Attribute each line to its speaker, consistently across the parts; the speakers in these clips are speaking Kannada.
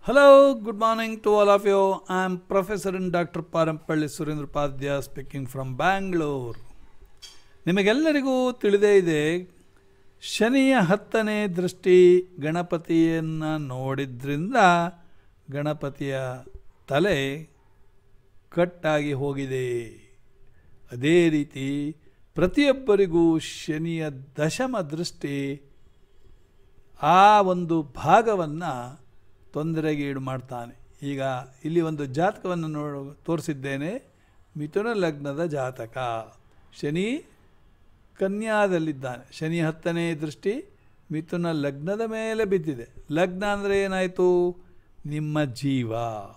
Speaker 1: Hello, good morning to all of you. I am Professor and Dr. Parampalli Surendra Padya speaking from Bangalore. ನಿಮಗೆಲ್ಲರಿಗೂ ತಿಳಿದೇ ಇದೆ ಶನಿಯ ಹತ್ತನೇ ದೃಷ್ಟಿ ಗಣಪತಿಯನ್ನು ನೋಡಿದ್ರಿಂದ ಗಣಪತಿಯ ತಲೆ ಕಟ್ಟಾಗಿ ಹೋಗಿದೆ ಅದೇ ರೀತಿ ಪ್ರತಿಯೊಬ್ಬರಿಗೂ ಶನಿಯ ದಶಮ ದೃಷ್ಟಿ ಆ ಒಂದು ಭಾಗವನ್ನು ತೊಂದರೆಗೀಡು ಮಾಡ್ತಾನೆ ಈಗ ಇಲ್ಲಿ ಒಂದು ಜಾತಕವನ್ನು ನೋಡ ತೋರಿಸಿದ್ದೇನೆ ಮಿಥುನ ಲಗ್ನದ ಜಾತಕ ಶನಿ ಕನ್ಯಾದಲ್ಲಿದ್ದಾನೆ ಶನಿ ಹತ್ತನೇ ದೃಷ್ಟಿ ಮಿಥುನ ಲಗ್ನದ ಮೇಲೆ ಬಿದ್ದಿದೆ ಲಗ್ನ ಅಂದರೆ ಏನಾಯಿತು ನಿಮ್ಮ ಜೀವ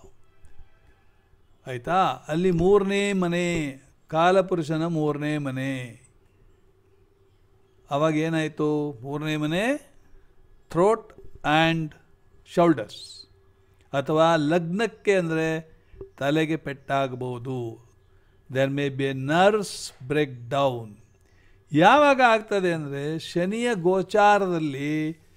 Speaker 1: ಆಯಿತಾ ಅಲ್ಲಿ ಮೂರನೇ ಮನೆ ಕಾಲಪುರುಷನ ಮೂರನೇ ಮನೆ ಅವಾಗ ಏನಾಯಿತು ಮೂರನೇ ಮನೆ ಥ್ರೋಟ್ ಆ್ಯಂಡ್ ಶೋಲ್ಡರ್ಸ್ ಅಥವಾ ಲಗ್ನಕ್ಕೆ ಅಂದರೆ ತಲೆಗೆ ಪೆಟ್ಟಾಗಬಹುದು there may be a nerves breakdown ಯಾವಾಗ ಆಗ್ತದೆ ಅಂದರೆ ಶನಿಯ ಗೋಚಾರದಲ್ಲಿ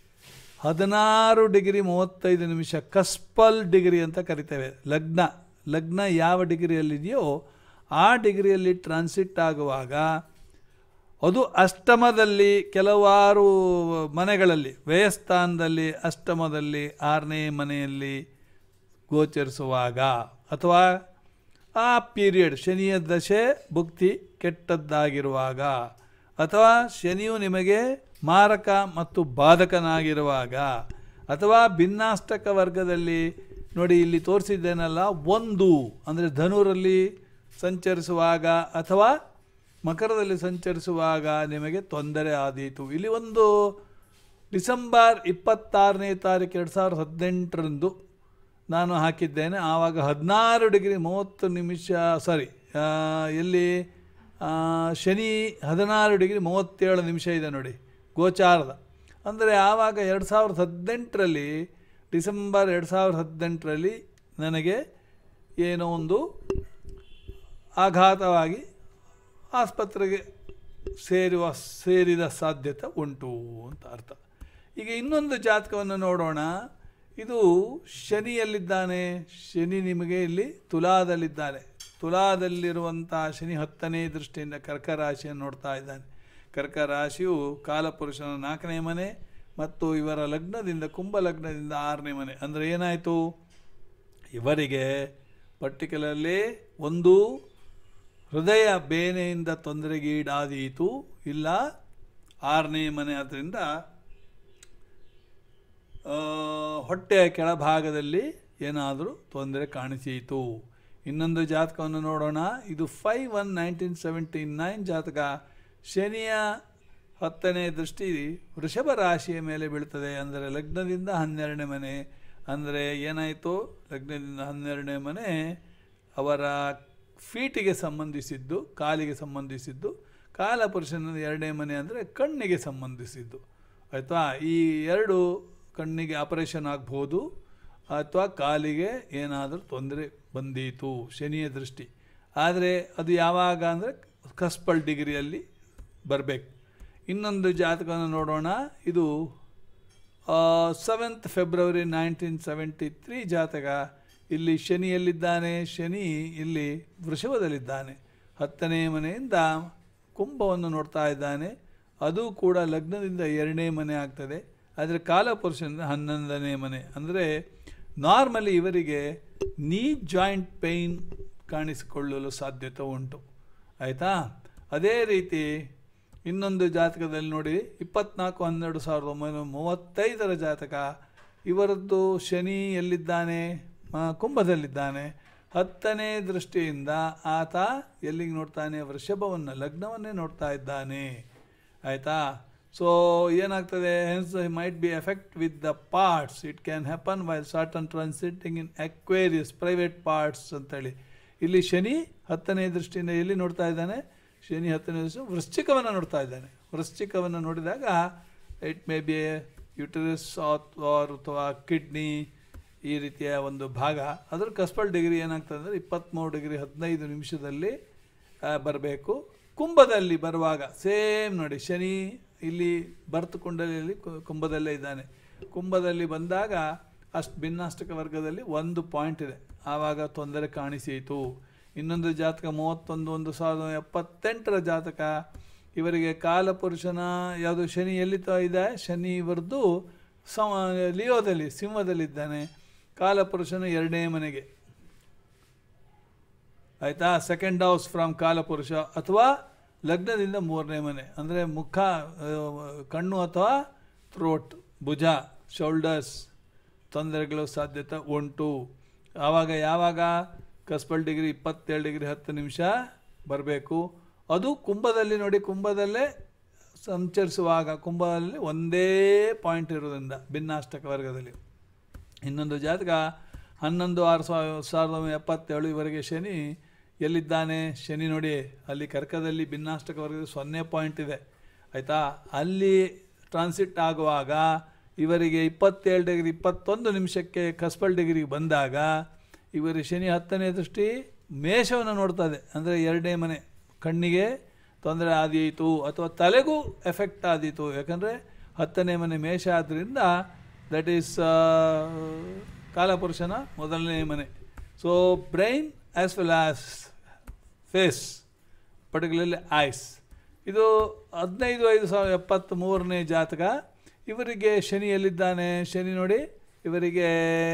Speaker 1: ಹದಿನಾರು ಡಿಗ್ರಿ ಮೂವತ್ತೈದು ನಿಮಿಷ ಕಸ್ಪಲ್ ಡಿಗ್ರಿ ಅಂತ ಕರಿತೇವೆ ಲಗ್ನ ಲಗ್ನ ಯಾವ ಡಿಗ್ರಿಯಲ್ಲಿದೆಯೋ ಆ ಡಿಗ್ರಿಯಲ್ಲಿ ಟ್ರಾನ್ಸಿಟ್ ಆಗುವಾಗ ಅದು ಅಷ್ಟಮದಲ್ಲಿ ಕೆಲವಾರು ಮನೆಗಳಲ್ಲಿ ವ್ಯಯಸ್ಥಾನದಲ್ಲಿ ಅಷ್ಟಮದಲ್ಲಿ ಆರನೇ ಮನೆಯಲ್ಲಿ ಗೋಚರಿಸುವಾಗ ಅಥವಾ ಆ ಪೀರಿಯಡ್ ಶನಿಯ ದಶೆ ಭುಕ್ತಿ ಕೆಟ್ಟದ್ದಾಗಿರುವಾಗ ಅಥವಾ ಶನಿಯು ನಿಮಗೆ ಮಾರಕ ಮತ್ತು ಬಾಧಕನಾಗಿರುವಾಗ ಅಥವಾ ಭಿನ್ನಾಷ್ಟಕ ವರ್ಗದಲ್ಲಿ ನೋಡಿ ಇಲ್ಲಿ ತೋರಿಸಿದ್ದೇನಲ್ಲ ಒಂದು ಅಂದರೆ ಧನುರಲ್ಲಿ ಸಂಚರಿಸುವಾಗ ಅಥವಾ ಮಕರದಲ್ಲಿ ಸಂಚರಿಸುವಾಗ ನಿಮಗೆ ತೊಂದರೆ ಆದೀತು ಇಲ್ಲಿ ಒಂದು ಡಿಸೆಂಬರ್ ಇಪ್ಪತ್ತಾರನೇ ತಾರೀಕು ಎರಡು ಸಾವಿರದ ಹದಿನೆಂಟರಂದು ನಾನು ಹಾಕಿದ್ದೇನೆ ಆವಾಗ ಹದಿನಾರು ಡಿಗ್ರಿ ಮೂವತ್ತು ನಿಮಿಷ ಸಾರಿ ಎಲ್ಲಿ ಶನಿ ಹದಿನಾರು ಡಿಗ್ರಿ ಮೂವತ್ತೇಳು ನಿಮಿಷ ಇದೆ ನೋಡಿ ಗೋಚಾರದ ಅಂದರೆ ಆವಾಗ ಎರಡು ಸಾವಿರದ ಹದಿನೆಂಟರಲ್ಲಿ ಡಿಸೆಂಬರ್ ಎರಡು ಸಾವಿರದ ಹದಿನೆಂಟರಲ್ಲಿ ನನಗೆ ಏನೋ ಒಂದು ಆಘಾತವಾಗಿ ಆಸ್ಪತ್ರೆಗೆ ಸೇರುವ ಸೇರಿದ ಸಾಧ್ಯತೆ ಉಂಟು ಅಂತ ಅರ್ಥ ಈಗ ಇನ್ನೊಂದು ಜಾತಕವನ್ನು ನೋಡೋಣ ಇದು ಶನಿಯಲ್ಲಿದ್ದಾನೆ ಶನಿ ನಿಮಗೆ ಇಲ್ಲಿ ತುಲಾದಲ್ಲಿದ್ದಾನೆ ತುಲಾದಲ್ಲಿರುವಂಥ ಶನಿ ಹತ್ತನೇ ದೃಷ್ಟಿಯಿಂದ ಕರ್ಕ ರಾಶಿಯನ್ನು ನೋಡ್ತಾ ಇದ್ದಾನೆ ಕರ್ಕ ರಾಶಿಯು ಕಾಲಪುರುಷನ ನಾಲ್ಕನೇ ಮನೆ ಮತ್ತು ಇವರ ಲಗ್ನದಿಂದ ಕುಂಭ ಲಗ್ನದಿಂದ ಆರನೇ ಮನೆ ಅಂದರೆ ಏನಾಯಿತು ಇವರಿಗೆ ಪರ್ಟಿಕ್ಯುಲರ್ಲಿ ಒಂದು ಹೃದಯ ಬೇನೆಯಿಂದ ತೊಂದರೆಗೀಡಾದೀತು ಇಲ್ಲ ಆರನೇ ಮನೆ ಆದ್ದರಿಂದ ಹೊಟ್ಟೆಯ ಕೆಳಭಾಗದಲ್ಲಿ ಏನಾದರೂ ತೊಂದರೆ ಕಾಣಿಸೀತು ಇನ್ನೊಂದು ಜಾತಕವನ್ನು ನೋಡೋಣ ಇದು five one nineteen seventy nine ಜಾತಕ ಶನಿಯ ಹತ್ತನೇ ದೃಷ್ಟಿ ವೃಷಭ ರಾಶಿಯ ಮೇಲೆ ಬೀಳ್ತದೆ ಅಂದರೆ ಲಗ್ನದಿಂದ ಹನ್ನೆರಡನೇ ಮನೆ ಅಂದರೆ ಏನಾಯಿತು ಲಗ್ನದಿಂದ ಹನ್ನೆರಡನೇ ಮನೆ ಅವರ ಫೀಟಿಗೆ ಸಂಬಂಧಿಸಿದ್ದು ಕಾಲಿಗೆ ಸಂಬಂಧಿಸಿದ್ದು ಕಾಲಪುರುಷನ ಎರಡನೇ ಮನೆ ಅಂದರೆ ಕಣ್ಣಿಗೆ ಸಂಬಂಧಿಸಿದ್ದು ಆಯಿತಾ ಈ ಎರಡು ಕಣ್ಣಿಗೆ ಆಪರೇಷನ್ ಆಗ್ಬೋದು ಅಥವಾ ಕಾಲಿಗೆ ಏನಾದರೂ ತೊಂದರೆ ಬಂದೀತು ಶನಿಯ ದೃಷ್ಟಿ ಆದರೆ ಅದು ಯಾವಾಗ ಅಂದರೆ ಕಸ್ಪಲ್ ಡಿಗ್ರಿಯಲ್ಲಿ ಬರಬೇಕು ಇನ್ನೊಂದು ಜಾತಕವನ್ನು ನೋಡೋಣ ಇದು seventh February nineteen seventy three ಜಾತಕ ಇಲ್ಲಿ ಶನಿಯಲ್ಲಿದ್ದಾನೆ ಶನಿ ಇಲ್ಲಿ ವೃಷಭದಲ್ಲಿದ್ದಾನೆ ಹತ್ತನೇ ಮನೆಯಿಂದ ಕುಂಭವನ್ನು ನೋಡ್ತಾ ಇದ್ದಾನೆ ಅದು ಕೂಡ ಲಗ್ನದಿಂದ ಎರಡನೇ ಮನೆ ಆಗ್ತದೆ ಆದರೆ ಕಾಲಪುರುಷನಿಂದ ಹನ್ನೊಂದನೇ ಮನೆ ಅಂದರೆ ನಾರ್ಮಲಿ ಇವರಿಗೆ ನೀ ಜಾಯಿಂಟ್ ಪೇಯ್ನ್ ಕಾಣಿಸಿಕೊಳ್ಳಲು ಸಾಧ್ಯತೆ ಉಂಟು ಆಯಿತಾ ಅದೇ ರೀತಿ ಇನ್ನೊಂದು ಜಾತಕದಲ್ಲಿ ನೋಡಿ ಇಪ್ಪತ್ನಾಲ್ಕು ಹನ್ನೆರಡು ಸಾವಿರದ ಒಂಬೈನೂರ ಮೂವತ್ತೈದರ ಜಾತಕ ಇವರದ್ದು ಶನಿ ಎಲ್ಲಿದ್ದಾನೆ ಕುಂಭದಲ್ಲಿದ್ದಾನೆ ಹತ್ತನೇ ದೃಷ್ಟಿಯಿಂದ ಆತ ಎಲ್ಲಿಗೆ ನೋಡ್ತಾನೆ ವೃಷಭವನ್ನು ಲಗ್ನವನ್ನೇ ನೋಡ್ತಾ ಇದ್ದಾನೆ ಆಯಿತಾ ಸೊ ಏನಾಗ್ತದೆ hence might be effect with the parts it can happen by Saturn transiting in Aquarius private parts ಅಂತೇಳಿ ಇಲ್ಲಿ ಶನಿ ಹತ್ತನೇ ದೃಷ್ಟಿಯಿಂದ ಎಲ್ಲಿ ನೋಡ್ತಾ ಇದ್ದಾನೆ ಶನಿ ಹತ್ತನೇ ದೃಷ್ಟಿ ವೃಶ್ಚಿಕವನ್ನು ನೋಡ್ತಾ ಇದ್ದಾನೆ ವೃಶ್ಚಿಕವನ್ನು ನೋಡಿದಾಗ ಇಟ್ ಮೇ ಬಿ ಯುಟರಸ್ ಅಥವಾ ಕಿಡ್ನಿ ಈ ರೀತಿಯ ಒಂದು ಭಾಗ ಅದರ ಕಸ್ಪಲ್ ಡಿಗ್ರಿ ಏನಾಗ್ತದೆ ಅಂದರೆ ಇಪ್ಪತ್ತ್ಮೂರು ಡಿಗ್ರಿ ಹದಿನೈದು ನಿಮಿಷದಲ್ಲಿ ಬರಬೇಕು ಕುಂಭದಲ್ಲಿ ಬರುವಾಗ ಸೇಮ್ ನೋಡಿ ಶನಿ ಇಲ್ಲಿ ಬರ್ತ್ ಕುಂಡಲಿಯಲ್ಲಿ ಕುಂಭದಲ್ಲೇ ಇದ್ದಾನೆ ಕುಂಭದಲ್ಲಿ ಬಂದಾಗ ಅಷ್ಟು ಭಿನ್ನಾಷ್ಟಕ ವರ್ಗದಲ್ಲಿ ಒಂದು ಪಾಯಿಂಟ್ ಇದೆ ಆವಾಗ ತೊಂದರೆ ಕಾಣಿಸಿತು ಇನ್ನೊಂದು ಜಾತಕ ಮೂವತ್ತೊಂದು ಒಂದು ಸಾವಿರದ ಎಪ್ಪತ್ತೆಂಟರ ಜಾತಕ ಇವರಿಗೆ ಕಾಲಪುರುಷನ ಯಾವುದು ಶನಿ ಎಲ್ಲಿ ತ ಇದೆ ಶನಿ ಇವರದ್ದು ಸಮ ಲಿಯೋದಲ್ಲಿ ಸಿಂಹದಲ್ಲಿದ್ದಾನೆ ಕಾಲಪುರುಷನು ಎರಡನೇ ಮನೆಗೆ ಆಯಿತಾ ಸೆಕೆಂಡ್ ಹೌಸ್ ಫ್ರಮ್ ಕಾಲಪುರುಷ ಅಥವಾ ಲಗ್ನದಿಂದ ಮೂರನೇ ಮನೆ ಅಂದರೆ ಮುಖ ಆ, ಕಣ್ಣು ಅಥವಾ ಥ್ರೋಟ್ ಭುಜ ಶೋಲ್ಡರ್ಸ್ ತೊಂದರೆಗಳು ಸಾಧ್ಯತೆ ಉಂಟು ಆವಾಗ ಯಾವಾಗ ಕಸ್ಪಲ್ ಡಿಗ್ರಿ ಇಪ್ಪತ್ತೇಳು ಡಿಗ್ರಿ ಹತ್ತು ನಿಮಿಷ ಬರಬೇಕು ಅದು ಕುಂಭದಲ್ಲಿ ನೋಡಿ ಕುಂಭದಲ್ಲೇ ಸಂಚರಿಸುವಾಗ ಕುಂಭದಲ್ಲಿ ಒಂದೇ ಪಾಯಿಂಟ್ ಇರೋದ್ರಿಂದ ಭಿನ್ನಾಷ್ಟಕ ವರ್ಗದಲ್ಲಿ ಇನ್ನೊಂದು ಜಾತಕ ಹನ್ನೊಂದು ಆರು ಸಾವಿರ ಸಾವಿರದ ಒಂಬೈನೂರ ಎಪ್ಪತ್ತೇಳು ಇವರೆಗೆ ಶನಿ ಎಲ್ಲಿದ್ದಾನೆ ಶನಿ ನೋಡಿ ಅಲ್ಲಿ ಕರ್ಕದಲ್ಲಿ ಭಿನ್ನಾಷ್ಟಕ ವರ್ಗದ ಸೊನ್ನೆ ಪಾಯಿಂಟ್ ಇದೆ ಆಯಿತಾ ಅಲ್ಲಿ ಟ್ರಾನ್ಸಿಟ್ ಆಗುವಾಗ ಇವರಿಗೆ ಇಪ್ಪತ್ತೇಳು ಡಿಗ್ರಿ ಇಪ್ಪತ್ತೊಂದು ನಿಮಿಷಕ್ಕೆ ಕಸ್ಪಲ್ ಡಿಗ್ರಿಗೆ ಬಂದಾಗ ಇವರಿಗೆ ಶನಿ ಹತ್ತನೇ ದೃಷ್ಟಿ ಮೇಷವನ್ನು ನೋಡ್ತಾ ಇದೆ ಅಂದರೆ ಎರಡನೇ ಮನೆ ಕಣ್ಣಿಗೆ ತೊಂದರೆ ಆದೀತು ಅಥವಾ ತಲೆಗೂ ಎಫೆಕ್ಟ್ ಆದೀತು ಯಾಕಂದರೆ ಹತ್ತನೇ ಮನೆ ಮೇಷ ಆದ್ದರಿಂದ ದಟ್ ಈಸ್ ಕಾಲಪುರುಷನ ಮೊದಲನೇ ಮನೆ so brain as well as face particularly eyes ಇದು ಹದಿನೈದು ಐದು ಸಾವಿರದ ಎಪ್ಪತ್ತ್ಮೂರನೇ ಜಾತಕ ಇವರಿಗೆ ಶನಿ ಎಲ್ಲಿದ್ದಾನೆ ಶನಿ ನೋಡಿ ಇವರಿಗೆ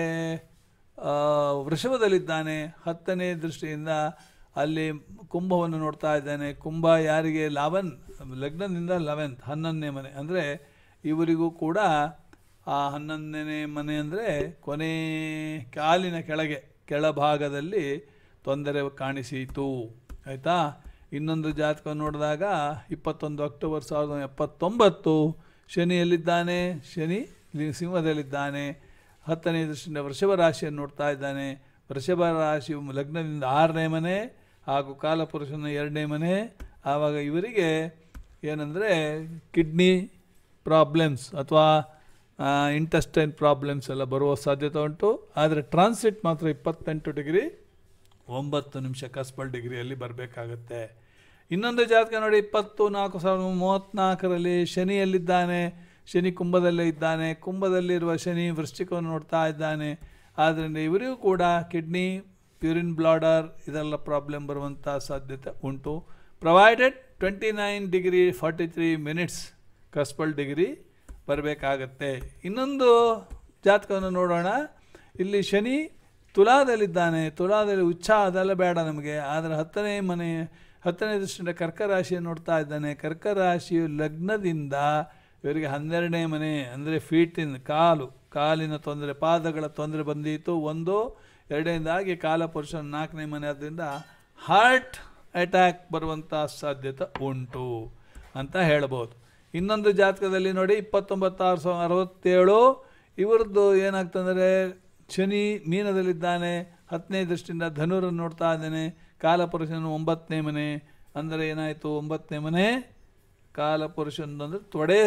Speaker 1: ಆ, ವೃಷಭದಲ್ಲಿದ್ದಾನೆ ಹತ್ತನೇ ದೃಷ್ಟಿಯಿಂದ ಅಲ್ಲಿ ಕುಂಭವನ್ನು ನೋಡ್ತಾ ಇದ್ದಾನೆ ಕುಂಭ ಯಾರಿಗೆ ಲಾವನ್ ಲಗ್ನದಿಂದ ಲೆವೆಂತ್ ಹನ್ನೊಂದನೇ ಮನೆ ಅಂದರೆ ಇವರಿಗೂ ಕೂಡ ಆ ಹನ್ನೊಂದನೇ ಮನೆ ಅಂದರೆ ಕೊನೆ ಕಾಲಿನ ಕೆಳಗೆ ಕೆಳಭಾಗದಲ್ಲಿ ತೊಂದರೆ ಕಾಣಿಸಿತು ಆಯಿತಾ ಇನ್ನೊಂದು ಜಾತಕ ನೋಡಿದಾಗ ಇಪ್ಪತ್ತೊಂದು ಅಕ್ಟೋಬರ್ ಸಾವಿರದ ಒಂಬೈನೂರ ಎಪ್ಪತ್ತೊಂಬತ್ತು ಶನಿ ಎಲ್ಲಿದ್ದಾನೆ ಶನಿ ಲಿ- ಸಿಂಹದಲ್ಲಿದ್ದಾನೆ ಹತ್ತನೇ ದೃಷ್ಟಿಯಿಂದ ವೃಷಭ ರಾಶಿಯನ್ನು ನೋಡ್ತಾ ಇದ್ದಾನೆ ವೃಷಭ ರಾಶಿ ಲಗ್ನದಿಂದ ಆರನೇ ಮನೆ ಹಾಗೂ ಕಾಲಪುರುಷನ ಎರಡನೇ ಮನೆ ಆವಾಗ ಇವರಿಗೆ ಏನಂದರೆ ಕಿಡ್ನಿ ಪ್ರಾಬ್ಲಮ್ಸ್ ಅಥವಾ ಇಂಟೆಸ್ಟೈನ್ ಪ್ರಾಬ್ಲಮ್ಸ್ ಎಲ್ಲ ಬರುವ ಸಾಧ್ಯತೆ ಉಂಟು ಆದರೆ ಟ್ರಾನ್ಸಿಟ್ ಮಾತ್ರ ಇಪ್ಪತ್ತೆಂಟು ಡಿಗ್ರಿ ಒಂಬತ್ತು ನಿಮಿಷ ಕಸ್ಪಲ್ ಡಿಗ್ರಿಯಲ್ಲಿ ಬರಬೇಕಾಗತ್ತೆ ಇನ್ನೊಂದು ಜಾತಕ ನೋಡಿ ಇಪ್ಪತ್ತು ನಾಲ್ಕು ಸಾವಿರದ ಮೂವತ್ತ್ನಾಲ್ಕರಲ್ಲಿ ಶನಿಯಲ್ಲಿದ್ದಾನೆ ಶನಿ ಕುಂಭದಲ್ಲೇ ಇದ್ದಾನೆ ಕುಂಭದಲ್ಲಿರುವ ಶನಿ ವೃಶ್ಚಿಕವನ್ನು ನೋಡ್ತಾ ಇದ್ದಾನೆ ಆದ್ದರಿಂದ ಇವರಿಗೂ ಕೂಡ ಕಿಡ್ನಿ ಪ್ಯೂರಿನ್ ಬ್ಲಾಡರ್ ಇದೆಲ್ಲ ಪ್ರಾಬ್ಲಮ್ ಬರುವಂಥ ಸಾಧ್ಯತೆ ಉಂಟು provided twenty nine degree forty three minutes cuspal degree ಬರಬೇಕಾಗತ್ತೆ ಇನ್ನೊಂದು ಜಾತಕವನ್ನು ನೋಡೋಣ ಇಲ್ಲಿ ಶನಿ ತುಲಾದಲ್ಲಿದ್ದಾನೆ ತುಲಾದಲ್ಲಿ ಉಚ್ಛ ಅದೆಲ್ಲ ಬೇಡ ನಮಗೆ ಆದರೆ ಹತ್ತನೇ ಮನೆ ಹತ್ತನೇ ದೃಷ್ಟಿಯಿಂದ ಕರ್ಕ ರಾಶಿಯನ್ನು ನೋಡ್ತಾ ಇದ್ದಾನೆ ಕರ್ಕ ರಾಶಿಯು ಲಗ್ನದಿಂದ ಇವರಿಗೆ ಹನ್ನೆರಡನೇ ಮನೆ ಅಂದರೆ ಫೀಟಿನ ಕಾಲು ಕಾಲಿನ ತೊಂದರೆ ಪಾದಗಳ ತೊಂದರೆ ಬಂದಿತ್ತು ಒಂದು ಎರಡನೇದಾಗಿ ಕಾಲಪುರುಷನ ನಾಲ್ಕನೇ ಮನೆ ಆದ್ದರಿಂದ ಹಾರ್ಟ್ ಅಟ್ಯಾಕ್ ಬರುವಂಥ ಸಾಧ್ಯತೆ ಉಂಟು ಅಂತ ಹೇಳ್ಬೋದು ಇನ್ನೊಂದು ಜಾತಕದಲ್ಲಿ ನೋಡಿ ಇಪ್ಪತ್ತೊಂಬತ್ತು ಆರು ಸಾವಿರದ ಅರವತ್ತೇಳು ಇವ್ರದ್ದು ಏನಾಗ್ತಂದರೆ ಶನಿ ಮೀನದಲ್ಲಿದ್ದಾನೆ ಹತ್ತನೇ ದೃಷ್ಟಿಯಿಂದ ಧನುರನ್ನು ನೋಡ್ತಾ ಇದ್ದಾನೆ ಕಾಲಪುರುಷನು ಒಂಬತ್ತನೇ ಮನೆ ಅಂದರೆ ಏನಾಯಿತು ಒಂಬತ್ತನೇ ಮನೆ ಕಾಲಪುರುಷನ ಅಂದರೆ ತೊಡೆ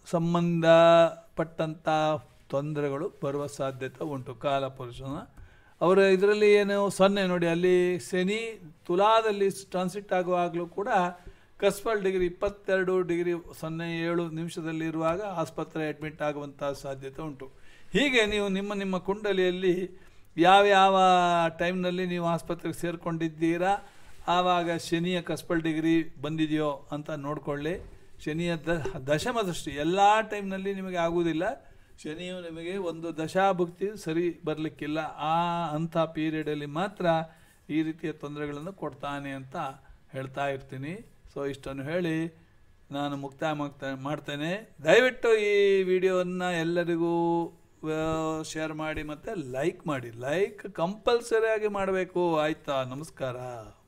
Speaker 1: ಸಂಬಂಧಪಟ್ಟಂಥ ತೊಂದರೆಗಳು ಬರುವ ಸಾಧ್ಯತೆ ಉಂಟು ಕಾಲಪುರುಷನ ಅವರ ಇದರಲ್ಲಿ ಏನು ಸೊನ್ನೆ ನೋಡಿ ಅಲ್ಲಿ ಶನಿ ತುಲಾದಲ್ಲಿ ಟ್ರಾನ್ಸಿಟ್ ಆಗುವಾಗಲೂ ಕೂಡ ಕಸ್ಪಲ್ ಡಿಗ್ರಿ ಇಪ್ಪತ್ತೆರಡು ಡಿಗ್ರಿ ಸೊನ್ನೆ ಏಳು ನಿಮಿಷದಲ್ಲಿ ಇರುವಾಗ ಆಸ್ಪತ್ರೆ ಅಡ್ಮಿಟ್ ಆಗುವಂಥ ಸಾಧ್ಯತೆ ಉಂಟು ಹೀಗೆ ನೀವು ನಿಮ್ಮ ನಿಮ್ಮ ಕುಂಡಲಿಯಲ್ಲಿ ಯಾವ್ಯಾವ ಟೈಮ್ನಲ್ಲಿ ನೀವು ಆಸ್ಪತ್ರೆಗೆ ಸೇರಿಕೊಂಡಿದ್ದೀರಾ ಆವಾಗ ಶನಿಯ ಕಸ್ಪಲ್ ಡಿಗ್ರಿ ಬಂದಿದೆಯೋ ಅಂತ ನೋಡಿಕೊಳ್ಳಿ ಶನಿಯ ದ ದಶಮ ದೃಷ್ಟಿ ಎಲ್ಲ ಟೈಮ್ನಲ್ಲಿ ನಿಮಗೆ ಆಗುವುದಿಲ್ಲ ಶನಿಯು ನಿಮಗೆ ಒಂದು ದಶಾಭುಕ್ತಿ ಸರಿ ಬರಲಿಕ್ಕಿಲ್ಲ ಆ ಅಂಥ ಪೀರಿಯಡಲ್ಲಿ ಮಾತ್ರ ಈ ರೀತಿಯ ತೊಂದರೆಗಳನ್ನು ಕೊಡ್ತಾನೆ ಅಂತ ಹೇಳ್ತಾ ಇರ್ತೀನಿ ಸೊ ಇಷ್ಟನ್ನು ಹೇಳಿ ನಾನು ಮುಕ್ತಾಯ ಮಾಡ್ತಾ ಮಾಡ್ತೇನೆ ದಯವಿಟ್ಟು ಈ ವಿಡಿಯೋವನ್ನು ಎಲ್ಲರಿಗೂ ಶೇರ್ ಮಾಡಿ ಮತ್ತು ಲೈಕ್ ಮಾಡಿ ಲೈಕ್ ಕಂಪಲ್ಸರಿಯಾಗಿ ಮಾಡಬೇಕು ಆಯಿತಾ ನಮಸ್ಕಾರ